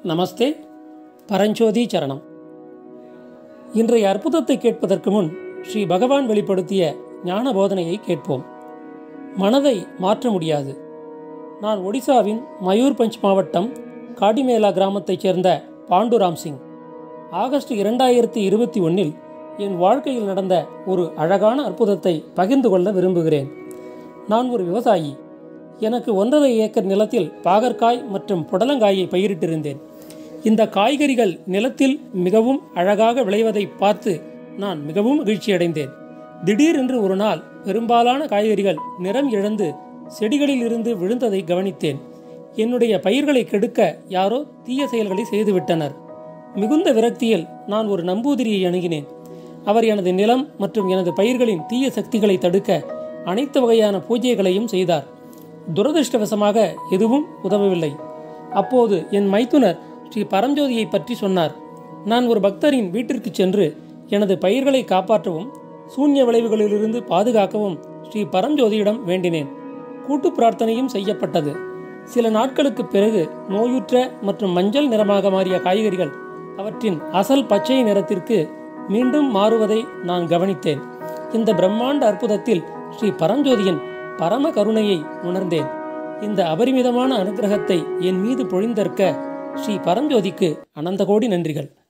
நமஸ்தே பரஞ்சோதி சரணம் இன்றைய அற்புதத்தை கேட்பதற்கு முன் ஸ்ரீ பகவான் வெளிப்படுத்திய ஞான போதனையை கேட்போம் மனதை மாற்ற முடியாது நான் ஒடிசாவின் மயூர்பஞ்ச் மாவட்டம் காடிமேலா கிராமத்தைச் சேர்ந்த பாண்டுராம் சிங் ஆகஸ்ட் இரண்டாயிரத்தி இருபத்தி ஒன்றில் என் வாழ்க்கையில் நடந்த ஒரு அழகான அற்புதத்தை பகிர்ந்து கொள்ள விரும்புகிறேன் நான் ஒரு விவசாயி எனக்கு ஒன்றரை ஏக்கர் நிலத்தில் பாகற்காய் மற்றும் புடலங்காயை பயிரிட்டிருந்தேன் இந்த காய்கறிகள் நிலத்தில் மிகவும் அழகாக விளைவதை பார்த்து நான் மிகவும் மகிழ்ச்சியடைந்தேன் திடீரென்று ஒரு நாள் பெரும்பாலான காய்கறிகள் நிறம் இழந்து செடிகளில் இருந்து விழுந்ததை கவனித்தேன் என்னுடைய பயிர்களை கெடுக்க யாரோ தீய செயல்களை செய்துவிட்டனர் மிகுந்த விரக்தியில் நான் ஒரு நம்பூதிரியை அணுகினேன் அவர் எனது நிலம் மற்றும் எனது பயிர்களின் தீய சக்திகளை தடுக்க அனைத்து வகையான பூஜைகளையும் செய்தார் துரதிருஷ்டவசமாக எதுவும் உதவவில்லை அப்போது என் மைத்துனர் ஸ்ரீ பரஞ்சோதியை பற்றி சொன்னார் நான் ஒரு பக்தரின் வீட்டிற்கு சென்று எனது பயிர்களை காப்பாற்றவும் சூன்ய விளைவுகளிலிருந்து பாதுகாக்கவும் ஸ்ரீ பரஞ்சோதியிடம் வேண்டினேன் கூட்டு பிரார்த்தனையும் செய்யப்பட்டது சில நாட்களுக்கு பிறகு நோயுற்ற மற்றும் மஞ்சள் நிறமாக மாறிய காய்கறிகள் அவற்றின் அசல் பச்சை நிறத்திற்கு மீண்டும் மாறுவதை நான் கவனித்தேன் இந்த பிரம்மாண்ட அற்புதத்தில் ஸ்ரீ பரஞ்சோதியின் பரம கருணையை உணர்ந்தேன் இந்த அபரிமிதமான அனுகிரகத்தை என் மீது பொழிந்தற்க ஸ்ரீ பரஞ்சோதிக்கு அனந்த கோடி நன்றிகள்